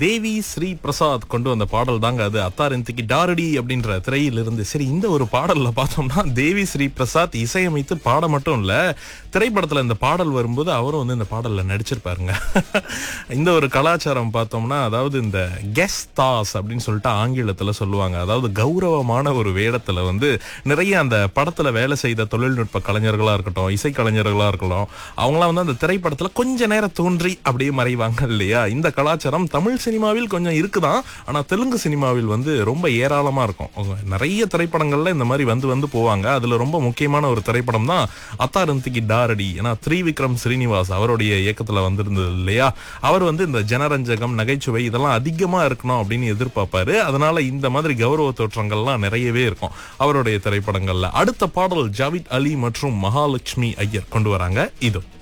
தேவி ஸ்ரீ பிரசாத் கொண்டு வந்த பாடல் தாங்க அது அத்தாரந்திக்கு டாரடி அப்படின்ற திரையிலிருந்து சரி இந்த ஒரு பாடல்ல பார்த்தோம்னா தேவி ஸ்ரீ பிரசாத் இசையமைத்து பாட மட்டும் இல்ல திரைப்படத்துல இந்த பாடல் வரும்போது அவரும் வந்து இந்த பாடல்ல நடிச்சிருப்பாருங்க இந்த ஒரு கலாச்சாரம் பார்த்தோம்னா அதாவது இந்த கெஸ்தாஸ் அப்படின்னு சொல்லிட்டு ஆங்கிலத்துல சொல்லுவாங்க அதாவது கௌரவமான ஒரு வேடத்துல வந்து நிறைய அந்த படத்துல வேலை செய்த தொழில்நுட்ப கலைஞர்களா இருக்கட்டும் இசை கலைஞர்களா இருக்கட்டும் அவங்களாம் வந்து அந்த திரைப்படத்துல கொஞ்ச நேரம் தோன்றி அப்படியே மறைவாங்க இல்லையா இந்த கலாச்சாரம் தமிழ் சினிமாவில் கொஞ்சம் இருக்குதான் ஆனா தெலுங்கு சினிமாவில் வந்து ரொம்ப ஏராளமா இருக்கும் அவங்க நிறைய திரைப்படங்கள்ல இந்த மாதிரி வந்து வந்து போவாங்க அதுல ரொம்ப முக்கியமான ஒரு திரைப்படம் தான் அத்தாரந்திக்கு டாரடி ஏன்னா த்ரிவிக்ரம் ஸ்ரீனிவாஸ் அவருடைய இயக்கத்துல வந்திருந்தது இல்லையா அவர் வந்து இந்த ஜனரஞ்சகம் நகைச்சுவை இதெல்லாம் அதிகமா இருக்கணும் அப்படின்னு எதிர்பார்ப்பாரு அதனால இந்த மாதிரி கௌரவ தோற்றங்கள்லாம் நிறையவே இருக்கும் அவருடைய திரைப்படங்கள்ல அடுத்த பாடல் ஜாவித் அலி மற்றும் மகாலட்சுமி ஐயர் கொண்டு வராங்க இது